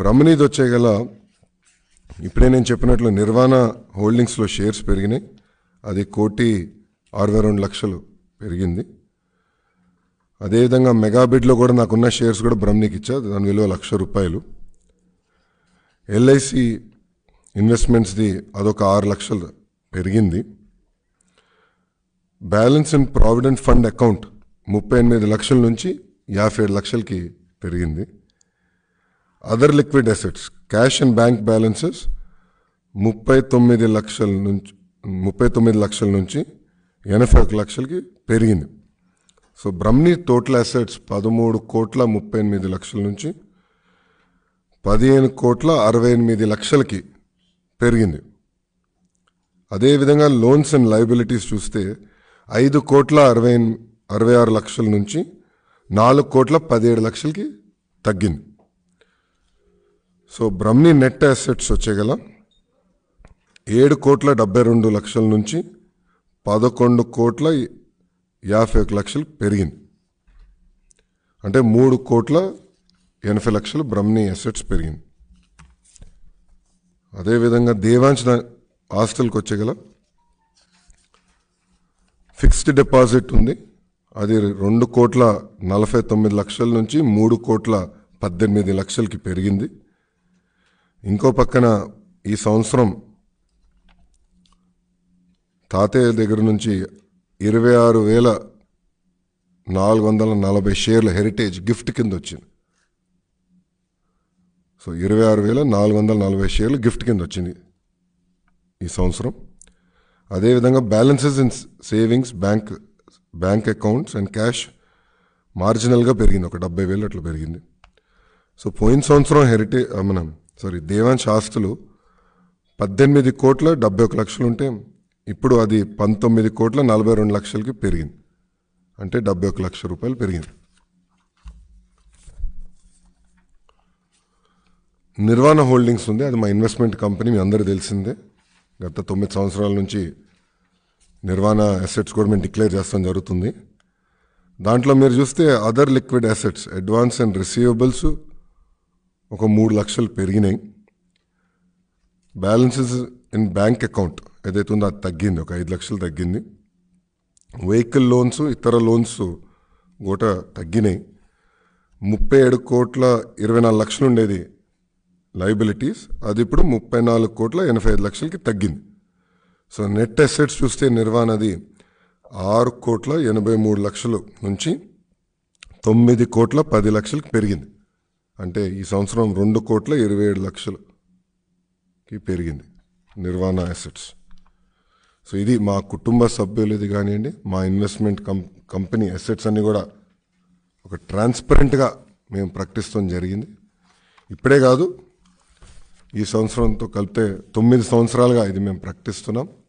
బ్రహ్మనీది వచ్చే గల ఇప్పుడే నేను చెప్పినట్లు నిర్వాణ హోల్డింగ్స్లో షేర్స్ పెరిగినాయి అది కోటి అరవై రెండు లక్షలు పెరిగింది అదేవిధంగా మెగాబిడ్లో కూడా నాకున్న షేర్స్ కూడా బ్రహ్మనీకి ఇచ్చా దాని విలువ లక్ష రూపాయలు ఎల్ఐసి ఇన్వెస్ట్మెంట్స్ది అదొక ఆరు లక్షలు పెరిగింది balance in provident fund account ముప్పై ఎనిమిది లక్షల నుంచి యాభై ఏడు లక్షలకి పెరిగింది other liquid assets cash and bank balances ముప్పై తొమ్మిది లక్షల నుంచి ముప్పై తొమ్మిది లక్షల నుంచి ఎనభై ఒక లక్షలకి పెరిగింది సో బ్రహ్మణి టోటల్ అసెట్స్ పదమూడు కోట్ల ముప్పై ఎనిమిది లక్షల నుంచి పదిహేను కోట్ల అరవై ఎనిమిది లక్షలకి పెరిగింది అదేవిధంగా లోన్స్ అండ్ లయబిలిటీస్ చూస్తే ఐదు కోట్ల అరవై ఎన్- అరవై ఆరు లక్షల నుంచి నాలుగు కోట్ల పదిహేడు లక్షలకి తగ్గింది సో బ్రహ్మణి నెట్ అసెట్స్ వచ్చేగల ఏడు కోట్ల డెబ్బై రెండు లక్షల నుంచి పదకొండు కోట్ల యాభై ఒక లక్షలు పెరిగింది అంటే మూడు కోట్ల ఎనభై లక్షలు బ్రహ్మణి అసెట్స్ పెరిగింది అదేవిధంగా దేవాంశ హాస్టల్కి వచ్చేగల ఫిక్స్డ్ డిపాజిట్ ఉంది అది రెండు కోట్ల నలభై తొమ్మిది లక్షల నుంచి మూడు కోట్ల పద్దెనిమిది లక్షలకి పెరిగింది ఇంకో పక్కన ఈ సంవత్సరం తాతయ్య దగ్గర నుంచి ఇరవై ఆరు వేల నాలుగు వందల నలభై షేర్ల హెరిటేజ్ గిఫ్ట్ కింద వచ్చింది సో ఇరవై ఆరు వేల నాలుగు వందల నలభై షేర్లు గిఫ్ట్ కింద వచ్చింది ఈ సంవత్సరం అదేవిధంగా balances in savings bank bank accounts and cash మార్జినల్గా పెరిగింది ఒక డెబ్బై వేలు అట్లా పెరిగింది సో పోయిన సంవత్సరం హెరిటేజ్ మన సారీ దేవాంశ ఆస్తులు పద్దెనిమిది కోట్ల డెబ్బై ఒక లక్షలు ఉంటే ఇప్పుడు అది పంతొమ్మిది కోట్ల నలభై రెండు లక్షలకి పెరిగింది అంటే డెబ్బై ఒక లక్ష రూపాయలు పెరిగింది నిర్వాణ హోల్డింగ్స్ ఉంది అది మా ఇన్వెస్ట్మెంట్ కంపెనీ మీ అందరూ తెలిసిందే గత తొమ్మిది సంవత్సరాల నుంచి నిర్వాణ అసెట్స్ కూడా మేము డిక్లేర్ చేస్తాం జరుగుతుంది దాంట్లో మీరు చూస్తే other liquid assets advance and receivables ఒక మూడు లక్షలు పెరిగినాయి బ్యాలెన్సెస్ ఇన్ బ్యాంక్ అకౌంట్ ఏదైతే ఉందో అది తగ్గింది ఒక ఐదు లక్షలు తగ్గింది వెహికల్ లోన్స్ ఇతర లోన్స్ కూడా తగ్గినాయి ముప్పై ఏడు కోట్ల ఇరవై నాలుగు లక్షలు ఉండేది లైబిలిటీస్ అది ఇప్పుడు ముప్పై నాలుగు కోట్ల ఎనభై ఐదు లక్షలకి తగ్గింది సో నెట్ అసెట్స్ చూస్తే నిర్వాణది ఆరు కోట్ల ఎనభై మూడు లక్షలు నుంచి తొమ్మిది కోట్ల పది లక్షలకి పెరిగింది అంటే ఈ సంవత్సరం రెండు కోట్ల ఇరవై ఏడు లక్షలకి పెరిగింది నిర్వాణ అసెట్స్ సో ఇది మా కుటుంబ సభ్యులది కానివ్వండి మా ఇన్వెస్ట్మెంట్ కం కంపెనీ అసెట్స్ అన్నీ కూడా ఒక ట్రాన్స్పరెంట్గా మేము ప్రకటిస్తాం జరిగింది ఇప్పుడే కాదు ఈ సంవత్సరంతో కలిపితే తొమ్మిది సంవత్సరాలుగా ఇది మేము ప్రకటిస్తున్నాం